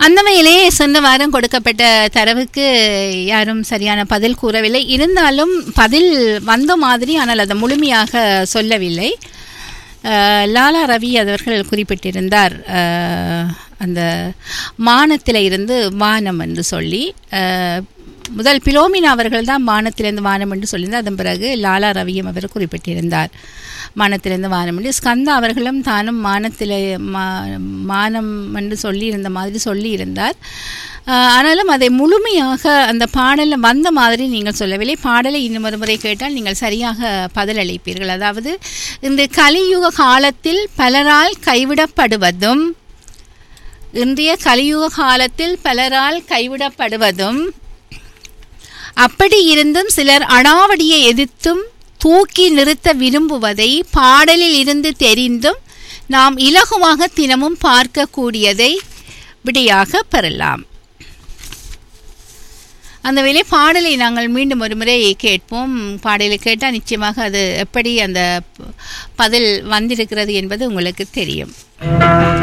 அந்த வகையிலே சென்ற வாரம் கொடுக்கப்பட்ட தரவுக்கு யாரும் சரியான பதில் கூறவில்லை இருந்தாலும் பதில் வந்த மாதிரி ஆனால் அதை முழுமையாக சொல்லவில்லை அஹ், லாலா ரவி அவர்கள் குறிப்பிட்டிருந்தார் அஹ், அந்த மானத்தில் இருந்து வானம் என்று சொல்லி அஹ், முதல் பிலோமினா அவர்கள் தான் வானத்திலிருந்து வானம் என்று சொல்லியிருந்தார் அதன் பிறகு லாலா ரவியும் அவர் குறிப்பிட்டிருந்தார் மானத்திலிருந்து வானம் என்று ஸ்கந்தா அவர்களும் தானும் மானத்திலே மா மானம் என்று சொல்லியிருந்த மாதிரி சொல்லியிருந்தார் ஆஹ் ஆனாலும் அதை முழுமையாக அந்த பாடலில் வந்த மாதிரி நீங்கள் சொல்லவில்லை பாடலை இன்னும் ஒரு முறை கேட்டால் நீங்கள் சரியாக பதிலளிப்பீர்கள் அதாவது இந்த கலியுக காலத்தில் பலரால் கைவிடப்படுவதும் இன்றைய கலியுக காலத்தில் பலரால் கைவிடப்படுவதும் அப்படி இருந்தும் சிலர் அடாவடியை எதிர்த்தும் தூக்கி நிறுத்த விரும்புவதை பாடலில் இருந்து தெரிந்தும் நாம் இலகுவாக தினமும் பார்க்கக்கூடியதை விடையாக பெறலாம் அந்த வேளை பாடலை நாங்கள் மீண்டும் ஒரு முறை கேட்போம் பாடலை கேட்டால் நிச்சயமாக அது எப்படி அந்த பதில் வந்திருக்கிறது என்பது உங்களுக்கு தெரியும்